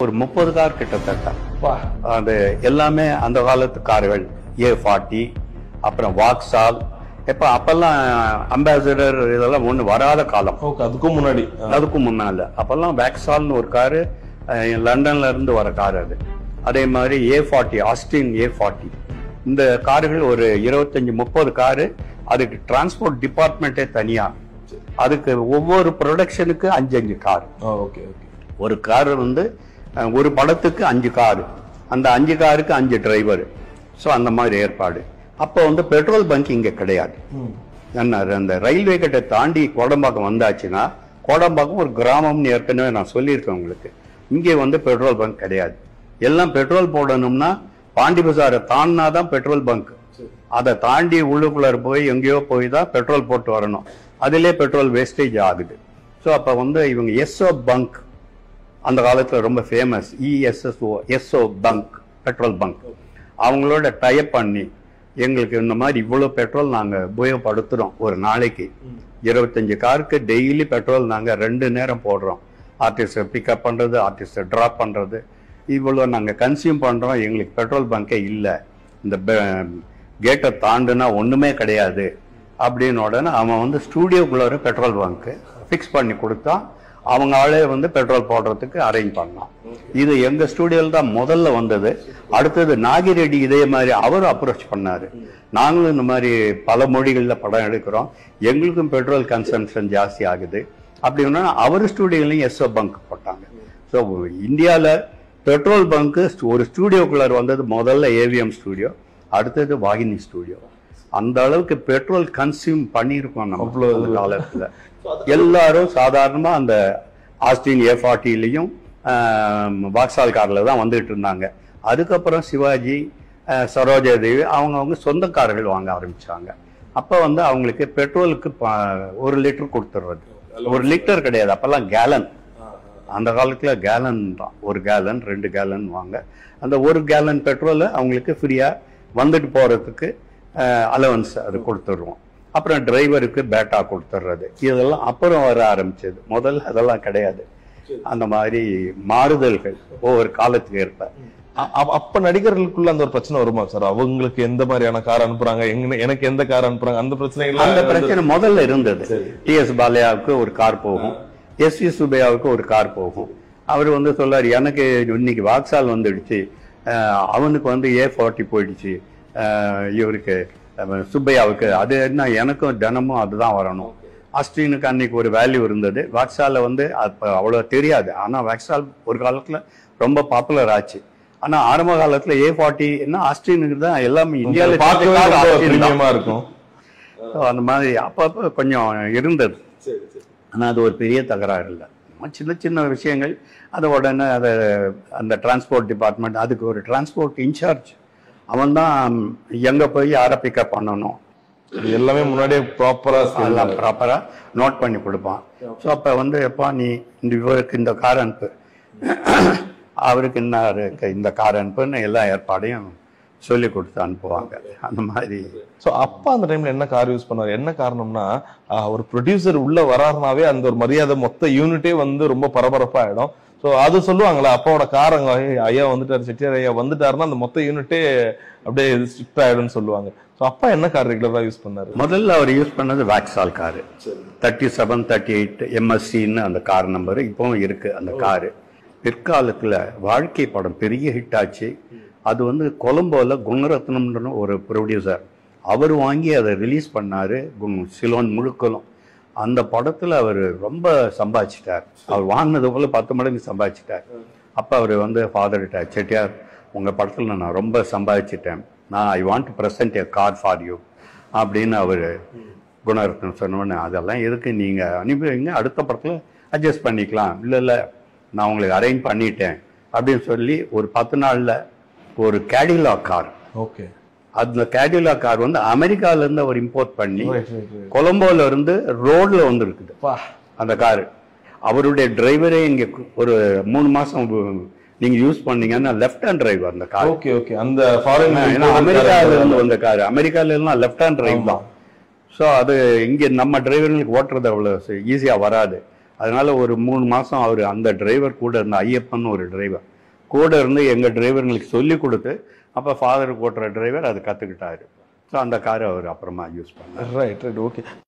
ஒரு முப்பது கார் கிட்டத்தட்ட வா அது எல்லாமே அந்த காலத்து கார்கள் ஏ ஃபார்ட்டி அப்புறம் வாக்ஸால் இப்போ அப்பெல்லாம் அம்பாசிடர் இதெல்லாம் ஒன்று வராத காலம் ஓகே அதுக்கும் முன்னாடி ஆ. அதுக்கும் முன்னால அப்பெல்லாம் வேக்ஸால்னு ஒரு காரு அஹ், லண்டன்ல இருந்து வர கார் அது அதே மாதிரி A forty Austin A forty இந்த கார்கள் ஒரு இருபத்தஞ்சு முப்பது காரு அதுக்கு டிரான்ஸ்போர்ட் டிபார்ட்மெண்ட்டே தனியா அதுக்கு ஒவ்வொரு ப்ரொடக்ஷனுக்கு அஞ்சு அஞ்சு கார் ஆ ஓகே ஓகே ஒரு கார் வந்து அஹ், ஒரு படத்துக்கு அஞ்சு காரு அந்த அஞ்சு காருக்கு அஞ்சு டிரைவர் ஸோ அந்த மாதிரி ஏற்பாடு அப்போ வந்து பெட்ரோல் பங்க் இங்கே கிடையாது ம் என்ன அந்த ரயில்வே கிட்ட தாண்டி கோடம்பாக்கம் வந்தாச்சுன்னா கோடம்பாக்கம் ஒரு கிராமம்னு ஏற்கனவே நான் சொல்லியிருக்கேன் உங்களுக்கு இங்கே வந்து பெட்ரோல் பங்க் கிடையாது எல்லாம் பெட்ரோல் போடணும்னா பாண்டி பஜாரை தாண்டினா தான் பெட்ரோல் பங்க் அதை தாண்டி உள்ளுக்குள்ளார போய் எங்கேயோ போய் தான் பெட்ரோல் போட்டு வரணும் அதிலே பெட்ரோல் வேஸ்டேஜ் ஆகுது ஸோ அப்போ வந்து இவங்க எஸ்ஓ பங்க் அந்த காலத்தில் ரொம்ப famous E S S O Esso bunk petrol bunk அவங்களோட டைப் பண்ணி எங்களுக்கு இந்த மாதிரி இவ்வளோ பெட்ரோல் நாங்கள் உபயோகப்படுத்துகிறோம் ஒரு நாளைக்கு இருபத்தஞ்சு காருக்கு டெய்லி பெட்ரோல் நாங்கள் ரெண்டு நேரம் போடுறோம் ஆர்டிஸ்ட்டை பிக்கப் பண்ணுறது ஆர்டிஸ்ட்டை ட்ராப் பண்ணுறது இவ்வளோ நாங்கள் கன்சியூம் பண்ணுறோம் எங்களுக்கு பெட்ரோல் பங்கே இல்லை இந்த கேட்டை தாண்டுனா ஒன்றுமே கிடையாது அப்படின்னு உடனே அவன் வந்து ஸ்டூடியோக்குள்ளார பெட்ரோல் பங்க்கு ஃபிக்ஸ் பண்ணி கொடுத்தா அவங்க ஆளே வந்து பெட்ரோல் போடுறதுக்கு அரேஞ்ச் பண்ணான் இது எங்க ஸ்டூடியோவில் தான் முதல்ல வந்தது அடுத்தது நாகிரெட்டி இதே மாதிரி அவரும் அப்ரோச் பண்ணாரு நாங்களும் இந்த மாதிரி பல மொழிகளில் படம் எடுக்கிறோம் எங்களுக்கும் பெட்ரோல் கன்சம்ஷன் ஜாஸ்தி ஆகுது அப்படின்னா அவர் ஸ்டூடியோலையும் எஸ்ஓ பங்க் போட்டாங்க ஸோ இந்தியாவில் பெட்ரோல் பங்க்கு ஒரு ஸ்டூடியோக்குள்ளார வந்தது முதல்ல ஏவிஎம் ஸ்டூடியோ அடுத்தது வாகினி ஸ்டூடியோ அந்த அளவுக்கு பெட்ரோல் கன்சியூம் பண்ணியிருக்கோம் நம்ம அவ்வளவு அந்த காலத்துல எல்லாரும் சாதாரணமா அந்த ஆஸ்டின் ஏ ஃபார்ட்டிலையும் வாக்ஸால் கார்ல தான் வந்துட்டு இருந்தாங்க அதுக்கப்புறம் சிவாஜி ஆஹ், சரோஜா தேவி அவங்க அவங்க சொந்த கார்கள் வாங்க ஆரம்பிச்சாங்க அப்போ வந்து அவங்களுக்கு பெட்ரோலுக்கு ப- ஒரு லிட்டர் கொடுத்துடுறது ஒரு லிட்டர் கிடையாது அப்பெல்லாம் கேலன் அந்த காலத்துல கேலன் தான் ஒரு கேலன் ரெண்டு கேலன் வாங்க அந்த ஒரு கேலன் பெட்ரோலை அவங்களுக்கு ஃப்ரீயா வந்துட்டு போறதுக்கு அலவன்ஸ் அது கொடுத்துடுவோம் அப்புறம் டிரைவருக்கு பேட்டா கொடுத்துட்றது இதெல்லாம் அப்புறம் வர ஆரம்பிச்சது முதல்ல அதெல்லாம் கிடையாது அந்த மாதிரி மாறுதல்கள் ஒவ்வொரு காலத்துக்கு ஏற்ப அ- அ- அப்ப நடிகர்களுக்குள்ள அந்த ஒரு பிரச்சனை வருமா சார் அவங்களுக்கு எந்த மாதிரியான கார் அனுப்புறாங்க எங்க எனக்கு எந்த கார் அனுப்புறாங்க அந்த பிரச்சனைகள் அந்த பிரச்சனை முதல்ல இருந்தது டி எஸ் பாலையாவுக்கு ஒரு கார் போகும் எஸ் வி சுப்பையாவுக்கு ஒரு கார் போகும் அவர் வந்து சொல்லார் எனக்கு இன்னைக்கு வாக்ஸால் வந்துடுச்சு அஹ் அவனுக்கு வந்து ஏ ஃபார்ட்டி போயிடுச்சு அஹ் இவருக்கு அஹ் சுப்பையாவுக்கு அது என்ன எனக்கும் தினமும் அதுதான் வரணும் அஸ்டினுக்கு அன்னைக்கு ஒரு வேல்யூ இருந்தது வாக்ஸால வந்து அப்போ அவ்வளோ தெரியாது ஆனால் வாக்ஸால் ஒரு காலத்தில் ரொம்ப பாப்புலர் ஆச்சு ஆனால் ஆரம்ப காலத்தில் ஏ ஃபார்ட்டி என்ன ஆஸ்டினுக்கு தான் எல்லாமே பார்க்கவே ரொம்ப இந்தியாவில் பிரீமியமா இருக்கும் So, அந்த மாதிரி அப்பப்போ கொஞ்சம் இருந்தது ஆனால் அது ஒரு பெரிய தகராறு இல்லை சின்ன சின்ன விஷயங்கள் அதை உடனே அதை அந்த டிரான்ஸ்போர்ட் டிபார்ட்மெண்ட் அதுக்கு ஒரு டிரான்ஸ்போர்ட் இன்சார்ஜ் அவன் தான் எங்கே போய் யாரை பிக்கப் பண்ணணும் இது எல்லாமே முன்னாடியே ப்ராப்பரா அதெல்லாம் ப்ராப்பராக நோட் பண்ணி கொடுப்பான் ஸோ அப்போ வந்து எப்பா நீ இந்த இவருக்கு இந்த கார் அனுப்பு அவருக்கு என்ன இருக்கு இந்த கார் அனுப்புன்னு எல்லா ஏற்பாடையும் சொல்லி கொடுத்து அனுப்புவாங்க அந்த மாதிரி சோ அப்பா அந்த டைம்ல என்ன கார் யூஸ் பண்ணாரு என்ன காரணம்னா ஆஹ், ஒரு ப்ரொடியூசர் உள்ள வராருனாவே அந்த ஒரு மரியாதை மொத்த யூனிட்டே வந்து ரொம்ப பரபரப்பா ஆயிடும் சோ அது சொல்லுவாங்களா அப்பாவோட கார் அங்க ஐயா, ஐயா வந்துட்டாரு செட்டியார் ஐயா வந்துட்டாருன்னா அந்த மொத்த யூனிட்டே அப்படியே ஸ்ட்ரிக்ட் ஆயிடும்னு சொல்லுவாங்க சோ அப்பா என்ன கார் ரெகுலரா யூஸ் பண்ணாரு முதல்ல அவர் யூஸ் பண்ணது Vauxhall car thirty seven thirty eight எம்எஸ்சின்னு அந்த கார் நம்பர் இப்பவும் இருக்கு அந்த காரு பிற்காலத்துல வாழ்க்கை படம் பெரிய ஹிட் ஆச்சு அது வந்து கொலம்போல குணரத்னம்னு ஒரு ப்ரொடியூசர் அவர் வாங்கி அதை ரிலீஸ் பண்ணாரு குண்- சிலோன் முழுக்கலும் அந்த படத்துல அவர் ரொம்ப சம்பாதிச்சிட்டார் அவர் வாங்கினது போல பத்து மடங்கு சம்பாதிச்சிட்டார் அப்ப அவர் வந்து ஃபாதர்கிட்ட செட்டியார் உங்க படத்துல நான் ரொம்ப சம்பாதிச்சிட்டேன் நான் I want to present a car for you அப்படின்னு அவர் குணரத்னம் சொன்னோடனே அதெல்லாம் எதுக்கு நீங்க அனுப்பி வைங்க அடுத்த படத்துல அட்ஜஸ்ட் பண்ணிக்கலாம் இல்ல இல்ல நான் உங்களுக்கு அரேஞ்ச் பண்ணிட்டேன் அப்படின்னு சொல்லி ஒரு பத்து நாள்ல ஒரு கேடிலா கார் ஓகே அந்த கேடிலா கார் வந்து அமெரிக்கால இருந்து அவர் இம்போர்ட் பண்ணி கொலம்போல இருந்து ரோட்ல வந்து இருக்குது அந்த காரு அவருடைய டிரைவரே இங்க கு- ஒரு மூணு மாசம் உ- நீங்க யூஸ் பண்ணீங்கன்னா லெஃப்ட் ஹேண்ட் டிரைவ் அந்த கார் ஓகே ஓகே அந்த ஃபாரின் ஏன்னா அமெரிக்கால இருந்து வந்த கார் அமெரிக்கால எல்லாம் லெஃப்ட் ஹேண்ட் டிரைவ் தான் ஸோ அது இங்க நம்ம டிரைவர்களுக்கு ஓட்டுறது அவ்வளவு ஈஸியா வராது அதனால ஒரு மூணு மாசம் அவர் அந்த டிரைவர் கூட இருந்த ஐயப்பன் ஒரு டிரைவர் கூட இருந்து எங்கள் டிரைவர்களுக்கு சொல்லி கொடுத்து அப்போ ஃபாதருக்கு ஓட்டுற டிரைவர் அது கற்றுக்கிட்டாரு ஸோ அந்த காரை அவர் அப்புறமா யூஸ் பண்ணார் ரைட் ரைட் ஓகே